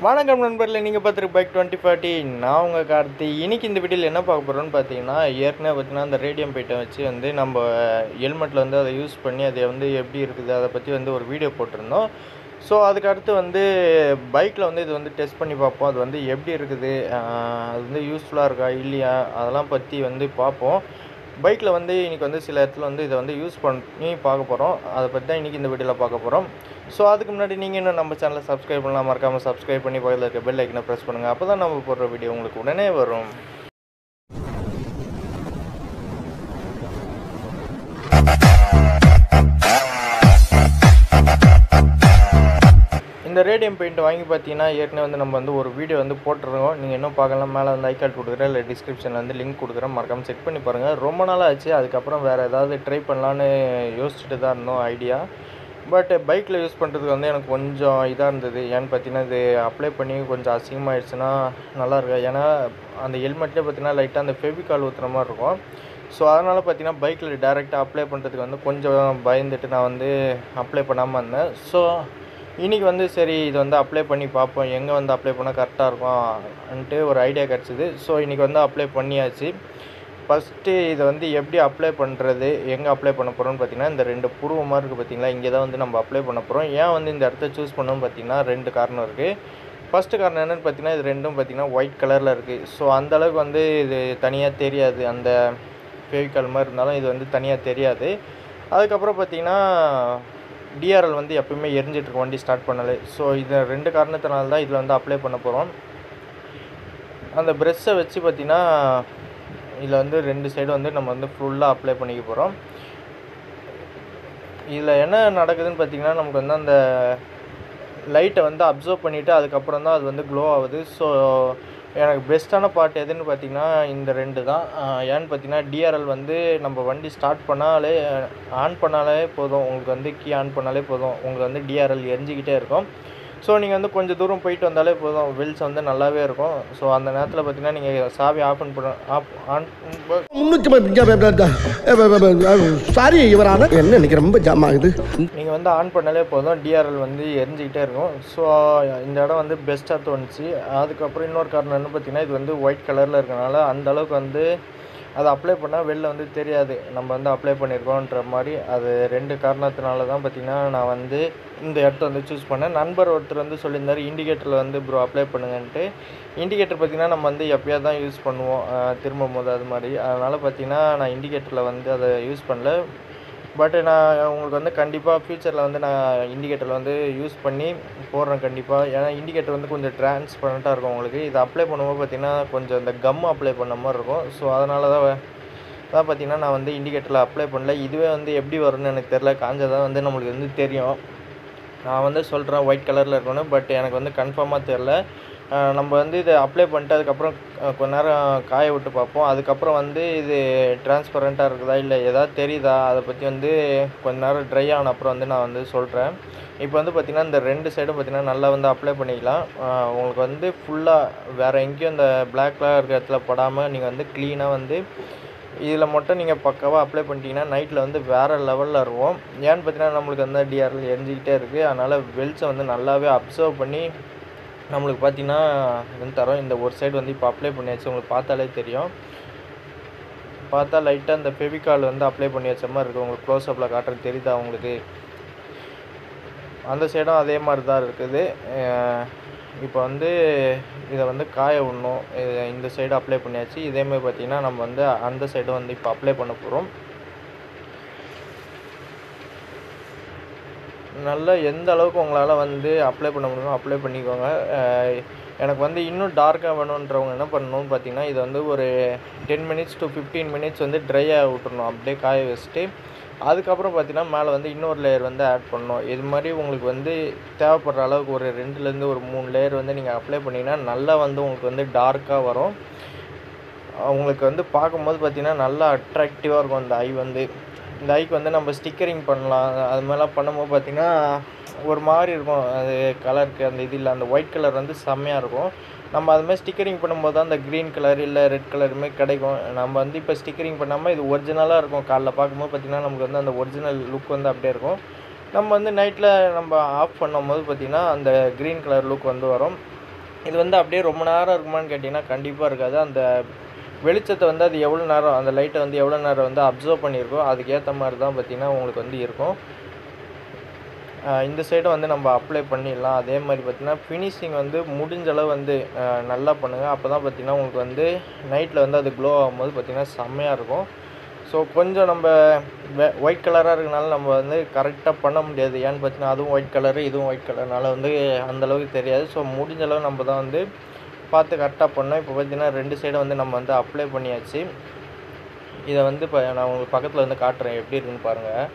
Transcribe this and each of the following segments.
வணக்கம் நண்பர்களே நீங்கள் பார்த்துருக்கு பைக் டுவெண்ட்டி ஃபார்ட்டி நான் உங்கள் கார்த்தி இன்னைக்கு இந்த வீடியோவில் என்ன பார்க்க போகிறோம்னு பார்த்தீங்கன்னா ஏற்கனவே பார்த்தீங்கன்னா அந்த ரேடியம் பைட்டை வச்சு வந்து நம்ம ஹெல்மெட்டில் வந்து அதை யூஸ் பண்ணி அதை வந்து எப்படி இருக்குது அதை பற்றி வந்து ஒரு வீடியோ போட்டிருந்தோம் ஸோ அதுக்கு அடுத்து வந்து பைக்கில் வந்து இது வந்து டெஸ்ட் பண்ணி பார்ப்போம் அது வந்து எப்படி இருக்குது ஆஹ் அது வந்து யூஸ்ஃபுல்லாக இருக்கா இல்லையா அதெல்லாம் பற்றி வந்து பார்ப்போம் பைக்கில் வந்து இன்றைக்கி வந்து சில இடத்துல வந்து இதை வந்து யூஸ் பண்ணி பார்க்க போகிறோம் அதை பற்றி தான் இன்றைக்கி இந்த வீடியோவில் பார்க்க போகிறோம் ஸோ அதுக்கு முன்னாடி நீங்கள் இன்னும் நம்ம சேனலை சப்ஸ்கிரைப் பண்ணலாம் மறக்காமல் சப்ஸ்கிரைப் பண்ணி பக்கத்தில் இருக்க பெல் ஐக்கனை ப்ரெஸ் பண்ணுங்கள் அப்போ தான் நம்ம போடுற வீடியோ உங்களுக்கு உடனே வரும் இந்த ரேடியம் பெயிண்ட் வாங்கி பார்த்தீங்கன்னா ஏற்கனவே வந்து நம்ம வந்து ஒரு வீடியோ வந்து போட்டிருக்கோம் நீங்கள் இன்னும் பார்க்கலாம் மேலே வந்து ஐகார்ட் கொடுக்குறேன் இல்லை டிஸ்கிரிப்ஷனில் வந்து லிங்க் கொடுக்குறேன் மறக்காமல் செக் பண்ணி பாருங்கள் ரொம்ப நாளாக ஆச்சு அதுக்கப்புறம் வேறு ஏதாவது ட்ரை பண்ணலான்னு யோசிச்சுட்டு தான் இருந்தோம் ஐடியா பட் பைக்கில் யூஸ் பண்ணுறதுக்கு வந்து எனக்கு கொஞ்சம் இதாக இருந்தது ஏன்னு பார்த்தீங்கன்னா இது அப்ளை பண்ணி கொஞ்சம் அசிங்கமாகிடுச்சுன்னா நல்லா இருக்கா ஏன்னா அந்த ஹெல்மெட்லேயே பார்த்தீங்கன்னா லைட்டாக அந்த ஃபெவிகால் ஊற்றுற மாதிரி இருக்கும் ஸோ அதனால் பார்த்தீங்கன்னா பைக்கில் டேரெக்டாக அப்ளை பண்ணுறதுக்கு வந்து கொஞ்சம் பயந்துட்டு நான் வந்து அப்ளை பண்ணாமல் இருந்தேன் ஸோ இன்றைக்கி வந்து சரி இது வந்து அப்ளை பண்ணி பார்ப்போம் எங்கே வந்து அப்ளை பண்ணால் கரெக்டாக இருக்கும்ன்ட்டு ஒரு ஐடியா கிடச்சிது ஸோ இன்றைக்கி வந்து அப்ளை பண்ணியாச்சு ஃபஸ்ட்டு இதை வந்து எப்படி அப்ளை பண்ணுறது எங்கே அப்ளை பண்ண போகிறோம்னு பார்த்தீங்கன்னா இந்த ரெண்டு புருவமாக இருக்குது பார்த்தீங்களா இங்கே தான் வந்து நம்ம அப்ளை பண்ண போகிறோம் ஏன் வந்து இந்த இடத்த சூஸ் பண்ணோம்னு பார்த்தீங்கன்னா ரெண்டு காரணம் இருக்குது ஃபஸ்ட்டு காரணம் என்னென்னு பார்த்தீங்கன்னா இது ரெண்டும் பார்த்தீங்கன்னா ஒயிட் கலரில் இருக்குது ஸோ அந்தளவுக்கு வந்து இது தனியாக தெரியாது அந்த ஃபெவிகால் மாதிரி இருந்தாலும் இது வந்து தனியாக தெரியாது அதுக்கப்புறம் பார்த்தீங்கன்னா டிஆர்எல் வந்து எப்பயுமே எரிஞ்சிட்டு இருக்கும் வண்டி ஸ்டார்ட் பண்ணலே ஸோ இது ரெண்டு காரணத்தினால தான் இதில் வந்து அப்ளை பண்ண போகிறோம் அந்த ப்ரெஷ்ஷை வச்சு பார்த்திங்கன்னா இதில் வந்து ரெண்டு சைடு வந்து நம்ம வந்து ஃபுல்லாக அப்ளை பண்ணிக்க போகிறோம் இதில் என்ன நடக்குதுன்னு பார்த்தீங்கன்னா நமக்கு வந்து அந்த லைட்டை வந்து அப்சர்வ் பண்ணிவிட்டு அதுக்கப்புறம் தான் அது வந்து க்ளோ ஆகுது ஸோ எனக்கு பெஸ்ட்டான பார்ட் எதுன்னு பார்த்தீங்கன்னா இந்த ரெண்டு தான் ஆஹ் ஏன்னு பார்த்தீங்கன்னா டிஆர்எல் வந்து நம்ம வண்டி ஸ்டார்ட் பண்ணாலே ஆன் பண்ணாலே போதும் உங்களுக்கு வந்து கீ ஆன் பண்ணாலே போதும் உங்களுக்கு வந்து டிஆர்எல் எரிஞ்சிக்கிட்டே இருக்கும் ஸோ நீங்கள் வந்து கொஞ்சம் தூரம் போயிட்டு வந்தாலே போதும் வெல்ஸ் வந்து நல்லாவே இருக்கும் ஸோ அந்த நேரத்தில் பார்த்தீங்கன்னா நீங்கள் சாவி ஆஃப் பண்ண ஆஃப் ஆன் சாரி இவரான என்ன இன்னைக்கு ரொம்ப ஜாம் ஆகுது நீங்கள் வந்து ஆன் பண்ணாலே போதும் டிஆர்எல் வந்து எரிஞ்சிக்கிட்டே இருக்கும் ஸோ இந்த இடம் வந்து பெஸ்ட்டாக தோணுச்சு அதுக்கப்புறம் இன்னொரு காரணம் என்ன பார்த்தீங்கன்னா இது வந்து ஒயிட் கலரில் இருக்கனால அந்த அளவுக்கு வந்து அதை அப்ளை பண்ணால் வெளில வந்து தெரியாது நம்ம வந்து அப்ளை பண்ணியிருக்கோன்ற மாதிரி அது ரெண்டு காரணத்தினால தான் பார்த்தீங்கன்னா நான் வந்து இந்த இடத்த வந்து சூஸ் பண்ணேன் நண்பர் ஒருத்தர் வந்து சொல்லியிருந்தார் இண்டிகேட்டரில் வந்து ப்ரோ அப்ளை பண்ணுங்கன்ட்டு இண்டிகேட்டர் பார்த்திங்கன்னா நம்ம வந்து எப்பயாவது தான் யூஸ் பண்ணுவோம் அஹ் திரும்பும் போது அது மாதிரி அதனால் பார்த்தீங்கன்னா நான் இண்டிகேட்டரில் வந்து அதை யூஸ் பண்ணல பட் நான் உங்களுக்கு வந்து கண்டிப்பாக ஃப்யூச்சரில் வந்து நான் இண்டிகேட்டரில் வந்து யூஸ் பண்ணி போடுறேன் கண்டிப்பாக ஏன்னா இண்டிகேட்டர் வந்து கொஞ்சம் டிரான்ஸ்பரண்ட்டாக இருக்கும் உங்களுக்கு இது அப்ளை பண்ணும்போது பார்த்தீங்கன்னா கொஞ்சம் இந்த கம் அப்ளை பண்ண மாதிரி இருக்கும் ஸோ அதனால தான் தான் பார்த்தீங்கன்னா நான் வந்து இண்டிகேட்டரில் அப்ளை பண்ணல இதுவே வந்து எப்படி வரும்னு எனக்கு தெரில காஞ்சதான் வந்து நம்மளுக்கு வந்து தெரியும் நான் வந்து சொல்கிறேன் ஒயிட் கலரில் இருக்கணும் பட் எனக்கு வந்து கன்ஃபார்மாக தெரில அஹ் நம்ம வந்து இதை அப்ளை பண்ணிட்டு அதுக்கப்புறம் அஹ் கொஞ்ச நேரம் காய விட்டு பார்ப்போம் அதுக்கப்புறம் வந்து இது டிரான்ஸ்பரண்ட்டாக இருக்குதா இல்லை எதாவது தெரியுதா அதை பற்றி வந்து கொஞ்ச நேரம் ட்ரை ஆன அப்புறம் வந்து நான் வந்து சொல்கிறேன் இப்போ வந்து பார்த்திங்கன்னா இந்த ரெண்டு சைடும் பார்த்திங்கன்னா நல்லா வந்து அப்ளை பண்ணிக்கலாம் அஹ் உங்களுக்கு வந்து ஃபுல்லாக வேறு எங்கேயும் இந்த பிளாக் கலர் இருக்கிற இடத்துல படாமல் நீங்கள் வந்து க்ளீனாக வந்து இதில் மட்டும் நீங்கள் பக்காவாக அப்ளை பண்ணிட்டீங்கன்னா நைட்டில் வந்து வேறு லெவலில் இருக்கும் ஏன்னு பார்த்தீங்கன்னா நம்மளுக்கு வந்து டிஆர்எல் எரிஞ்சிக்கிட்டே இருக்குது அதனால் வெல்ஸை வந்து நல்லாவே அப்சர்வ் பண்ணி நம்மளுக்கு பார்த்தீங்கன்னா வந்து தரோம் இந்த ஒரு சைடு வந்து இப்போ அப்ளை பண்ணியாச்சு உங்களுக்கு பார்த்தாலே தெரியும் பார்த்தா லைட்டாக இந்த ஃபெவிகால் வந்து அப்ளை பண்ணி வச்ச மாதிரி இருக்குது உங்களுக்கு க்ளோஸ்அப்பில் காட்டுறது தெரியுதா உங்களுக்கு அந்த சைடும் அதே மாதிரி தான் இருக்குது அஹ் இப்போ வந்து இதை வந்து காய விடணும் இது- இந்த சைடு அப்ளை பண்ணியாச்சு இதேமாதிரி பார்த்தீங்கன்னா நம்ம வந்து அந்த சைடும் வந்து இப்போ அப்ளை பண்ண போகிறோம் நல்லா எந்த அளவுக்கு உங்களால் வந்து அப்ளை பண்ண முடியுமோ அப்ளை பண்ணிக்கோங்க அஹ் எனக்கு வந்து இன்னும் டார்க்காக வேணுன்றவங்க என்ன பண்ணணும்னு பார்த்தீங்கன்னா இதை வந்து ஒரு ten minutes to fifteen minutes வந்து ட்ரை ஆக விட்டுறணும் அப்படியே காய வச்சுட்டு அதுக்கப்புறம் பார்த்தீங்கன்னா மேலே வந்து இன்னொரு லேயர் வந்து ஆட் பண்ணணும் இது மாதிரி உங்களுக்கு வந்து தேவைப்படுற அளவுக்கு ஒரு ரெண்டுலேருந்து ஒரு மூணு லேயர் வந்து நீங்கள் அப்ளை பண்ணிங்கன்னா நல்லா வந்து உங்களுக்கு வந்து டார்க்காக வரும் உங்களுக்கு வந்து பார்க்கும்போது பார்த்தீங்கன்னா நல்லா அட்ராக்டிவாக இருக்கும் அந்த ஐ வந்து இந்த ஐக்கு வந்து நம்ம ஸ்டிக்கரிங் பண்ணலாம் அது மாதிரிலாம் பண்ணும்போது பார்த்தீங்கன்னா ஒரு மாதிரி இருக்கும் அது கலருக்கு அந்த இது இல்லை அந்த ஒயிட் கலர் வந்து செம்மையாக இருக்கும் நம்ம அது மாதிரி ஸ்டிக்கரிங் பண்ணும்போது தான் அந்த க்ரீன் கலர் இல்லை ரெட் கலருமே கிடைக்கும் நம்ம வந்து இப்போ ஸ்டிக்கரிங் பண்ணாமல் இது ஒரிஜினலாக இருக்கும் காலைல பார்க்கும்போது பார்த்திங்கன்னா நமக்கு வந்து அந்த ஒரிஜினல் லுக் வந்து அப்படியே இருக்கும் நம்ம வந்து நைட்டில் நம்ம ஆஃப் பண்ணும்போது பார்த்திங்கன்னா அந்த க்ரீன் கலர் லுக் வந்து வரும் இது வந்து அப்படியே ரொம்ப நேரம் இருக்குமான்னு கேட்டிங்கன்னா கண்டிப்பாக இருக்காது அந்த வெளிச்சத்தை வந்து அது எவ்வளோ நேரம் அந்த லைட்டை வந்து எவ்வளோ நேரம் வந்து அப்சர்வ் பண்ணியிருக்கோ அதுக்கேற்ற மாதிரி தான் பார்த்திங்கன்னா உங்களுக்கு வந்து இருக்கும் ஆஹ் இந்த சைடு வந்து நம்ம அப்ளை பண்ணிடலாம் அதே மாதிரி பார்த்திங்கன்னா ஃபினிஷிங் வந்து முடிஞ்ச அளவு வந்து ஆஹ் நல்லா பண்ணுங்கள் அப்போ தான் பார்த்திங்கன்னா உங்களுக்கு வந்து நைட்டில் வந்து அது க்ளோ ஆகும்போது பார்த்திங்கன்னா செம்மையாக இருக்கும் ஸோ கொஞ்சம் நம்ம ஒயிட் கலராக இருக்கனால நம்ம வந்து கரெக்டாக பண்ண முடியாது ஏன்னு பார்த்தீங்கன்னா அதுவும் ஒயிட் கலரு இதுவும் ஒயிட் கலர்னால வந்து அந்தளவுக்கு தெரியாது ஸோ முடிஞ்ச அளவு நம்ம தான் வந்து பார்த்து கரெக்டாக பண்ணோம் இப்போ பார்த்தீங்கன்னா ரெண்டு சைடும் வந்து நம்ம வந்து அப்ளை பண்ணியாச்சு இதை வந்து இப்போ நான் உங்களுக்கு பக்கத்தில் வந்து காட்டுறேன் எப்படி இருக்குன்னு பாருங்கள்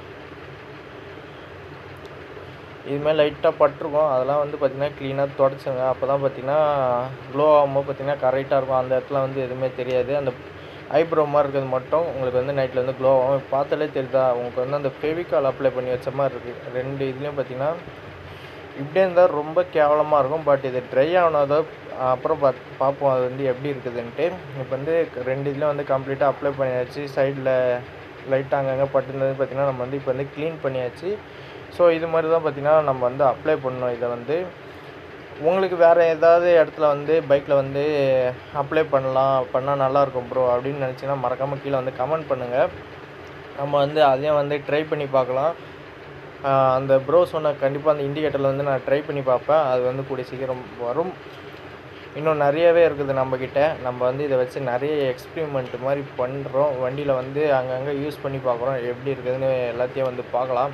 இதுமாதிரி லைட்டாக பட்டிருக்கும் அதெல்லாம் வந்து பார்த்திங்கன்னா க்ளீனாக தொடச்சுங்க அப்போ தான் பார்த்திங்கன்னா க்ளோ ஆகும்போது பார்த்திங்கன்னா கரெக்டாக இருக்கும் அந்த இடத்துல வந்து எதுவுமே தெரியாது அந்த ஐப்ரோ மாதிரி இருக்கிறது மட்டும் உங்களுக்கு வந்து நைட்டில் வந்து க்ளோ ஆகும் இப்ப பார்த்தாலே தெரியுதா உங்களுக்கு வந்து அந்த ஃபெவிகால் அப்ளை பண்ணி வச்ச மாதிரி இருக்குது ரெண்டு இதுலேயும் பார்த்திங்கன்னா இப்படியே இருந்தால் ரொம்ப கேவலமாக இருக்கும் பட் இது ட்ரை ஆனதோ அப்புறம் பாத் பார்ப்போம் அது வந்து எப்படி இருக்குதுன்ட்டு இப்போ வந்து ரெண்டு இதுலேயும் வந்து கம்ப்ளீட்டாக அப்ளை பண்ணியாச்சு சைடில் லைட்டாக அங்கங்கே பட்டுருந்தது பார்த்திங்கன்னா நம்ம வந்து இப்போ வந்து க்ளீன் பண்ணியாச்சு ஸோ இது மாதிரி தான் பார்த்திங்கன்னா நம்ம வந்து அப்ளை பண்ணோம் இதை வந்து உங்களுக்கு வேறு ஏதாவது இடத்துல வந்து பைக்கில் வந்து அப்ளை பண்ணலாம் பண்ணால் நல்லாயிருக்கும் ப்ரோ அப்படின்னு நினச்சிங்கன்னா மறக்காமல் கீழே வந்து கமெண்ட் பண்ணுங்கள் நம்ம வந்து அதையும் வந்து ட்ரை பண்ணி பார்க்கலாம் ஆஹ் அந்த ப்ரோ சொன்ன கண்டிப்பாக அந்த இண்டிகேட்டரில் வந்து நான் ட்ரை பண்ணி பார்ப்பேன் அது வந்து கூடிய சீக்கிரம் வரும் இன்னும் நிறையவே இருக்குது நம்மக்கிட்ட நம்ம வந்து இதை வச்சு நிறைய எக்ஸ்பிரிமெண்ட் மாதிரி பண்ணுறோம் வண்டியில் வந்து அங்கங்கே யூஸ் பண்ணி பார்க்குறோம் எப்படி இருக்குதுன்னு எல்லாத்தையும் வந்து பார்க்கலாம்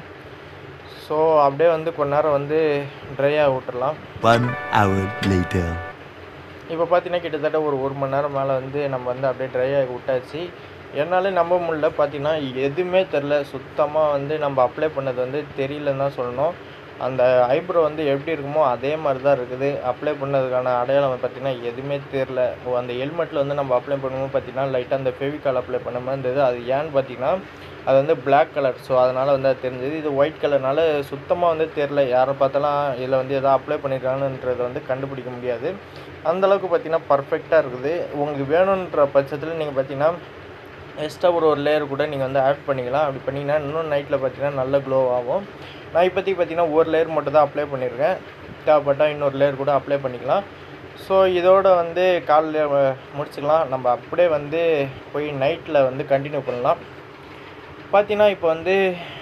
ஸோ அப்படியே வந்து கொஞ்ச நேரம் வந்து ட்ரையாக விட்டுறலாம் One hour later. இப்போ பார்த்தீங்கன்னா கிட்டத்தட்ட ஒரு ஒரு மணி நேரம் மேலே வந்து நம்ம வந்து அப்படியே ட்ரை ஆகி விட்டாச்சு என்னாலே நம்ப முடியல பார்த்தீங்கன்னா எதுவுமே தெரில சுத்தமாக வந்து நம்ம அப்ளை பண்ணது வந்து தெரியலன்னு தான் சொல்லணும் அந்த ஐப்ரோ வந்து எப்படி இருக்குமோ அதே மாதிரி தான் இருக்குது அப்ளை பண்ணதுக்கான அடையாளம் பார்த்தீங்கன்னா எதுவுமே தெரில அந்த ஹெல்மெட்டில் வந்து நம்ம அப்ளை பண்ணும்போது பார்த்தீங்கன்னா லைட்டாக அந்த ஃபெவிகால் அப்ளை பண்ண மாதிரி இருந்தது அது ஏன்னு பார்த்தீங்கன்னா அது வந்து Black கலர் ஸோ அதனால் வந்து அது தெரிஞ்சது இது ஒயிட் கலர்னால சுத்தமாக வந்து தெரில யாரை பார்த்தாலும் இதில் வந்து எதாவது அப்ளை பண்ணியிருக்காங்கன்றதை வந்து கண்டுபிடிக்க முடியாது அந்தளவுக்கு பார்த்தீங்கன்னா பர்ஃபெக்டாக இருக்குது உங்களுக்கு வேணுன்ற பட்சத்தில் நீங்கள் பார்த்தீங்கன்னா எக்ஸ்ட்ரா ஒரு ஒரு லேயர் கூட நீங்கள் வந்து ஆட் பண்ணிக்கலாம் அப்படி பண்ணிங்கன்னா இன்னும் நைட்டில் பார்த்தீங்கன்னா நல்ல க்ளோ ஆகும் நான் இப்போதைக்கு பார்த்தீங்கன்னா ஒரு லேயர் மட்டும் தான் அப்ளை பண்ணியிருக்கேன் தேவைப்பட்டால் இன்னொரு லேயர் கூட அப்ளை பண்ணிக்கலாம் ஸோ இதோட வந்து காலையில் முடிச்சுக்கலாம் நம்ம அப்படியே வந்து போய் நைட்டில் வந்து கண்டினியூ பண்ணலாம் பார்த்தீங்கன்னா இப்போ வந்து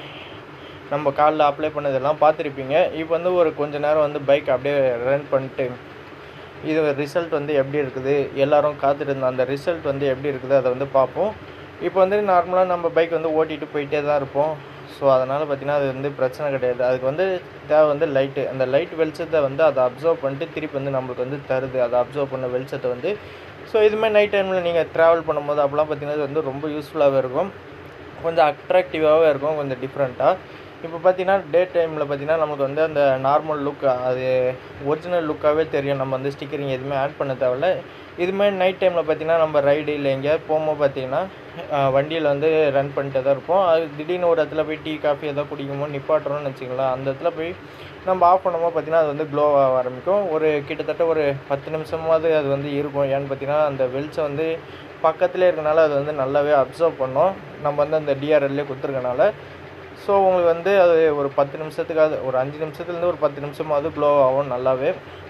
நம்ம காலில் அப்ளை பண்ணதெல்லாம் பார்த்துருப்பீங்க இப்போ வந்து ஒரு கொஞ்ச நேரம் வந்து பைக் அப்படியே ரன் பண்ணிட்டு இது ரிசல்ட் வந்து எப்படி இருக்குது எல்லாரும் காத்துட்டு இருந்த அந்த ரிசல்ட் வந்து எப்படி இருக்குது அதை வந்து பார்ப்போம் இப்போ வந்து நார்மலாக நம்ம பைக் வந்து ஓட்டிகிட்டு போயிட்டே தான் இருப்போம் ஸோ அதனால் பார்த்திங்கன்னா அது வந்து பிரச்சனை கிடையாது அதுக்கு வந்து தேவை வந்து லைட்டு அந்த லைட் வெளிச்சத்தை வந்து அதை அப்சர்வ் பண்ணிட்டு திருப்பி வந்து நம்மளுக்கு வந்து தருது அதை அப்சர்வ் பண்ண வெளிச்சத்தை வந்து ஸோ இதுமாதிரி நைட் டைமில் நீங்கள் ட்ராவல் பண்ணும்போது அப்போலாம் பார்த்திங்கன்னா இது வந்து ரொம்ப யூஸ்ஃபுல்லாகவே இருக்கும் கொஞ்சம் அட்ராக்டிவாகவே இருக்கும் கொஞ்சம் டிஃப்ரெண்ட்டாக இப்போ பார்த்தீங்கன்னா டே டைமில் பார்த்தீங்கன்னா நமக்கு வந்து அந்த நார்மல் லுக் அது ஒரிஜினல் லுக்காகவே தெரியும் நம்ம வந்து ஸ்டிக்கரிங் எதுவுமே ஆட் பண்ண தேவையில்ல இதுமாதிரி நைட் டைமில் பார்த்தீங்கன்னா நம்ம ரைடு இல்லை எங்கேயாவது போகும்போது பார்த்தீங்கன்னா வண்டியில் வந்து ரன் பண்ணிட்டு தான் இருப்போம் அது திடீர்னு ஒரு இடத்துல போய் டீ காஃபி எதாவது குடிக்கும்போது நிப்பாட்டுறோம்னு வச்சுங்களேன் அந்த இடத்துல போய் நம்ம ஆஃப் பண்ணும்போது பார்த்தீங்கன்னா அது வந்து க்ளோ ஆக ஆரம்பிக்கும் ஒரு கிட்டத்தட்ட ஒரு பத்து நிமிஷமாவது அது வந்து இருக்கும் ஏன்னு பார்த்தீங்கன்னா அந்த வெளிச்சம் வந்து பக்கத்துலேயே இருக்கனால அது வந்து நல்லாவே அப்சர்வ் பண்ணும் நம்ம வந்து அந்த டிஆர்எல்லே கொடுத்துருக்கனால ஸோ உங்களுக்கு வந்து அது ஒரு பத்து நிமிஷத்துக்காவது ஒரு அஞ்சு நிமிஷத்துலேருந்து ஒரு பத்து நிமிஷமாவது க்ளோ ஆகும் நல்லாவே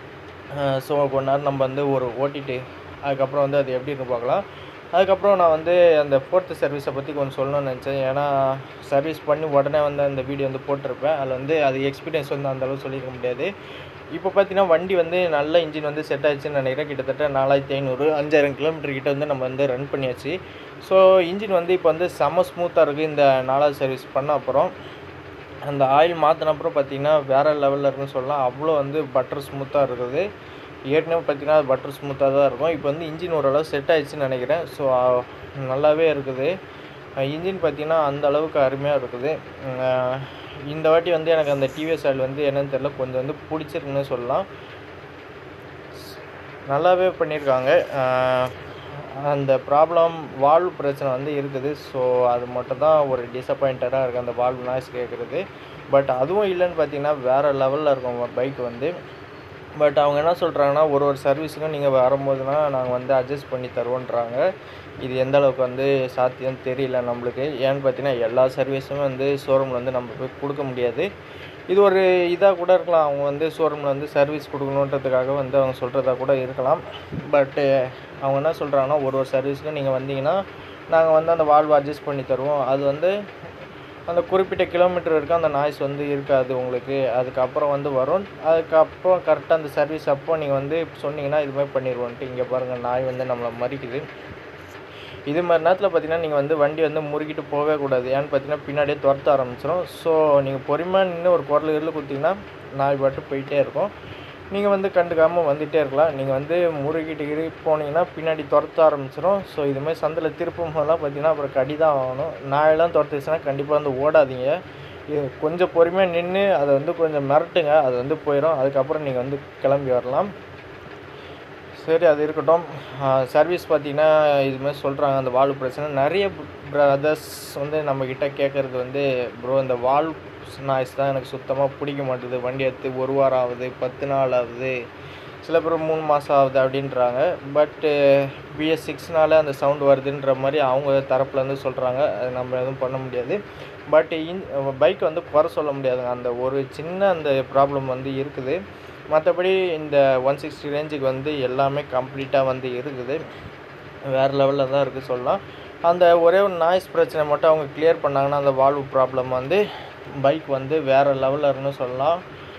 ஸோ கொஞ்ச நேரம் நம்ம வந்து ஒரு ஓட்டிட்டு அதுக்கப்புறம் வந்து அது எப்படி இருக்கு பார்க்கலாம் அதுக்கப்புறம் நான் வந்து அந்த ஃபோர்த்து சர்வீஸை பற்றி கொஞ்சம் சொல்லணும்னு நினச்சேன் ஏன்னா சர்வீஸ் பண்ணி உடனே வந்து அந்த வீடியோ வந்து போட்டிருப்பேன் அதில் வந்து அது எக்ஸ்பீரியன்ஸ் வந்து அந்தளவு சொல்லியிருக்க முடியாது இப்போ பார்த்தீங்கன்னா வண்டி வந்து நல்ல இன்ஜின் வந்து செட் ஆயிடுச்சுன்னு நினைக்கிறேன் கிட்டத்தட்ட நாலாயிரத்தி ஐநூறு அஞ்சாயிரம் கிலோமீட்டர் கிட்ட வந்து நம்ம வந்து ரன் பண்ணியாச்சு ஸோ இன்ஜின் வந்து இப்போ வந்து செம்ம ஸ்மூத்தாக இருக்குது இந்த நாலாவது சர்வீஸ் பண்ண அப்புறம் அந்த ஆயில் மாற்றின அப்புறம் பார்த்தீங்கன்னா வேறு லெவலில் இருக்குன்னு சொல்லலாம் அவ்வளோ வந்து பட்டர் ஸ்மூத்தாக இருக்குது ஏற்கனவே பார்த்தீங்கன்னா அது பட்டர் ஸ்மூத்தாக தான் இருக்கும் இப்போ வந்து இன்ஜின் ஓரளவு செட் ஆயிடுச்சுன்னு நினைக்கிறேன் ஸோ நல்லாவே இருக்குது இன்ஜின் பார்த்தீங்கன்னா அந்த அளவுக்கு அருமையாக இருக்குது அஹ் இந்த வாட்டி வந்து எனக்கு அந்த டிவிஎஸ் ஆயில் வந்து என்னன்னு தெரியல கொஞ்சம் வந்து பிடிச்சிருக்குன்னு சொல்லலாம் நல்லாவே பண்ணியிருக்காங்க அஹ் அந்த ப்ராப்ளம் வால்வ் பிரச்சனை வந்து இருக்குது ஸோ அது மட்டும் தான் ஒரு டிசப்பாயிண்டடாக இருக்குது அந்த வால்வ் நாய்ஸ் கேட்குறது பட் அதுவும் இல்லைன்னு பார்த்தீங்கன்னா வேறு லெவலில் இருக்கும் பைக் வந்து பட் அவங்க என்ன சொல்கிறாங்கன்னா ஒரு ஒரு சர்வீஸுக்கும் நீங்கள் வரும்போதுனா நாங்கள் வந்து அட்ஜஸ்ட் பண்ணி தருவோன்றாங்க இது எந்த அளவுக்கு வந்து சாத்தியம் தெரியல நம்மளுக்கு ஏன்னு பார்த்தீங்கன்னா எல்லா சர்வீஸுமே வந்து ஷோரூமில் வந்து நம்ம போய் கொடுக்க முடியாது இது ஒரு இதாக கூட இருக்கலாம் அவங்க வந்து ஷோரூமில் வந்து சர்வீஸ் கொடுக்கணுன்றதுக்காக வந்து அவங்க சொல்கிறதா கூட இருக்கலாம் பட்டு அவங்க என்ன சொல்கிறாங்கன்னா ஒரு ஒரு சர்வீஸ்க்கு நீங்கள் வந்தீங்கன்னா நாங்கள் வந்து அந்த வால்வு அட்ஜஸ்ட் பண்ணி தருவோம் அது வந்து அந்த குறிப்பிட்ட கிலோமீட்டர் வரைக்கும் அந்த நாய்ஸ் வந்து இருக்காது உங்களுக்கு அதுக்கப்புறம் வந்து வரும் அதுக்கப்புறம் கரெக்டாக அந்த சர்வீஸ் அப்போ நீங்கள் வந்து சொன்னீங்கன்னா இது மாதிரி பண்ணிடுவோன்ட்டு இங்கே பாருங்கள் நாய் வந்து நம்மளை மறிக்குது இது மாதிரி நேரத்தில் பார்த்தீங்கன்னா நீங்கள் வந்து வண்டி வந்து முறுக்கிட்டு போகவே கூடாது ஏன்னு பார்த்தீங்கன்னா பின்னாடியே துரத்த ஆரம்பிச்சிடும் ஸோ நீங்கள் பொறுமையாக நின்று ஒரு குரல் கிரல் கொடுத்தீங்கன்னா நாய் பாட்டு போயிட்டே இருக்கும் நீங்கள் வந்து கண்டுக்காமல் வந்துகிட்டே இருக்கலாம் நீங்கள் வந்து முறுக்கிட்டு கிறு போனீங்கன்னா பின்னாடி துரத்த ஆரம்பிச்சிடும் ஸோ இதுமாதிரி சந்தில் திருப்பும் போதெல்லாம் பார்த்தீங்கன்னா அப்புறம் கடி தான் ஆகணும் நாயெல்லாம் துரத்துச்சுன்னா கண்டிப்பாக வந்து ஓடாதீங்க இது கொஞ்சம் பொறுமையாக நின்று அதை வந்து கொஞ்சம் மிரட்டுங்க அது வந்து போயிடும் அதுக்கப்புறம் நீங்கள் வந்து கிளம்பி வரலாம் சரி அது இருக்கட்டும் சர்வீஸ் பார்த்தீங்கன்னா இதுமாதிரி சொல்கிறாங்க அந்த வால்வ் பிரச்சனை நிறைய பிரதர்ஸ் வந்து நம்மக்கிட்ட கேட்குறது வந்து ப்ரோ இந்த வால்வ் நாய்ஸ் தான் எனக்கு சுத்தமாக பிடிக்க மாட்டுது வண்டி எடுத்து ஒரு வாரம் ஆகுது பத்து நாள் ஆகுது சில பேர் மூணு மாதம் ஆகுது அப்படின்றாங்க பட்டு பிஎஸ் சிக்ஸ்னால அந்த சவுண்டு வருதுன்ற மாதிரி அவங்க தரப்புலேருந்து சொல்கிறாங்க அது நம்ம எதுவும் பண்ண முடியாது பட் இன் பைக் வந்து குறை சொல்ல முடியாதுங்க அந்த ஒரு சின்ன அந்த ப்ராப்ளம் வந்து இருக்குது மற்றபடி இந்த ஒன் சிக்ஸ்டி ரேஞ்சுக்கு வந்து எல்லாமே கம்ப்ளீட்டாக வந்து இருக்குது வேறு லெவலில் தான் இருக்குது சொல்லலாம் அந்த ஒரே ஒரு நாய்ஸ் பிரச்சனை மட்டும் அவங்க கிளியர் பண்ணாங்கன்னா அந்த வால்வு ப்ராப்ளம் வந்து பைக் வந்து வேறு லெவலில் இருக்குன்னு சொல்லலாம்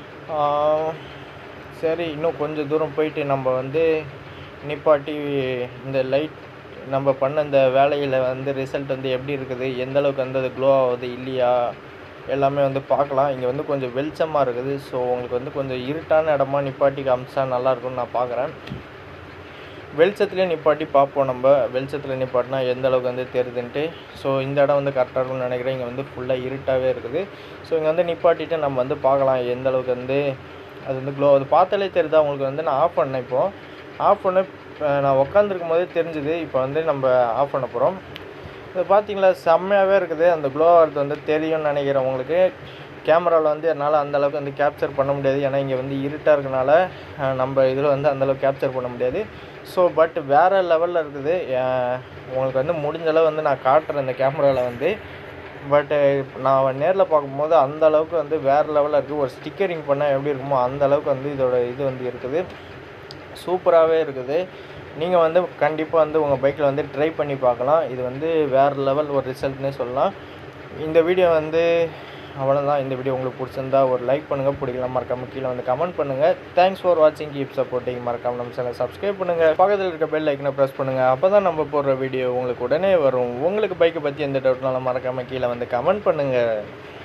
ஆஹ் சரி இன்னும் கொஞ்சம் தூரம் போயிட்டு நம்ம வந்து நிப்பாட்டி இந்த லைட் நம்ம பண்ண இந்த வேலையில் வந்து ரிசல்ட் வந்து எப்படி இருக்குது எந்த அளவுக்கு வந்து அது க்ளோ ஆகுது இல்லையா எல்லாமே வந்து பார்க்கலாம் இங்கே வந்து கொஞ்சம் வெளிச்சமாக இருக்குது ஸோ உங்களுக்கு வந்து கொஞ்சம் இருட்டான இடமா நிப்பாட்டி காமிச்சா நல்லாயிருக்கும்னு நான் பார்க்குறேன் வெளிச்சத்துலேயே நிப்பாட்டி பார்ப்போம் நம்ம வெளிச்சத்தில் நிப்பாட்டினா எந்த அளவுக்கு வந்து தெரியுதுன்ட்டு ஸோ இந்த இடம் வந்து கரெக்டாக இருக்கும்னு நினைக்கிறேன் இங்கே வந்து ஃபுல்லாக இருட்டாகவே இருக்குது ஸோ இங்கே வந்து நிப்பாட்டிட்டு நம்ம வந்து பார்க்கலாம் எந்த அளவுக்கு வந்து அது வந்து க்ளோ அது பார்த்தாலே தெரியுதா உங்களுக்கு வந்து நான் ஆஃப் பண்ணேன் இப்போது ஆஃப் பண்ண அஹ் நான் உட்காந்துருக்கும் போதே தெரிஞ்சுது இப்போ வந்து நம்ம ஆஃப் பண்ண போகிறோம் இது பார்த்தீங்களா செம்மையாகவே இருக்குது அந்த க்ளோ ஆகிறது வந்து தெரியும்னு நினைக்கிறேன் உங்களுக்கு கேமராவில் வந்து என்னால் அந்த அளவுக்கு வந்து கேப்சர் பண்ண முடியாது ஏன்னா இங்கே வந்து இருட்டாக இருக்கனால அஹ் நம்ம இதில் வந்து அந்த அளவுக்கு கேப்சர் பண்ண முடியாது ஸோ பட் வேறு லெவலில் இருக்குது அஹ் உங்களுக்கு வந்து முடிஞ்ச அளவு வந்து நான் காட்டுறேன் இந்த கேமராவில் வந்து பட்டு நான் நேரில் பார்க்கும்போது அந்த அளவுக்கு வந்து வேறு லெவலில் இருக்குது ஒரு ஸ்டிக்கரிங் பண்ணால் எப்படி இருக்குமோ அந்த அளவுக்கு வந்து இதோட இது வந்து இருக்குது சூப்பராகவே இருக்குது நீங்கள் வந்து கண்டிப்பாக வந்து உங்கள் பைக்கில் வந்து ட்ரை பண்ணி பார்க்கலாம் இது வந்து வேறு லெவல் ஒரு ரிசல்ட்னே சொல்லலாம் இந்த வீடியோ வந்து அவ்வளோதான் இந்த வீடியோ உங்களுக்கு பிடிச்சிருந்தா ஒரு லைக் பண்ணுங்கள் பிடிக்கலாம் மறக்காம கீழே வந்து கமெண்ட் பண்ணுங்கள் தேங்க்ஸ் ஃபார் வாட்சிங் கீப் சப்போர்ட்டிங் மறக்காம நம்ம சேனல் சப்ஸ்கிரைப் பண்ணுங்கள் பக்கத்தில் இருக்க பெல் ஐக்கனை ப்ரெஸ் பண்ணுங்கள் அப்போ தான் நம்ம போடுற வீடியோ உங்களுக்கு உடனே வரும் உங்களுக்கு பைக்கை பற்றி எந்த டவுட்னாலும் மறக்காமல் கீழே வந்து கமெண்ட் பண்ணுங்கள்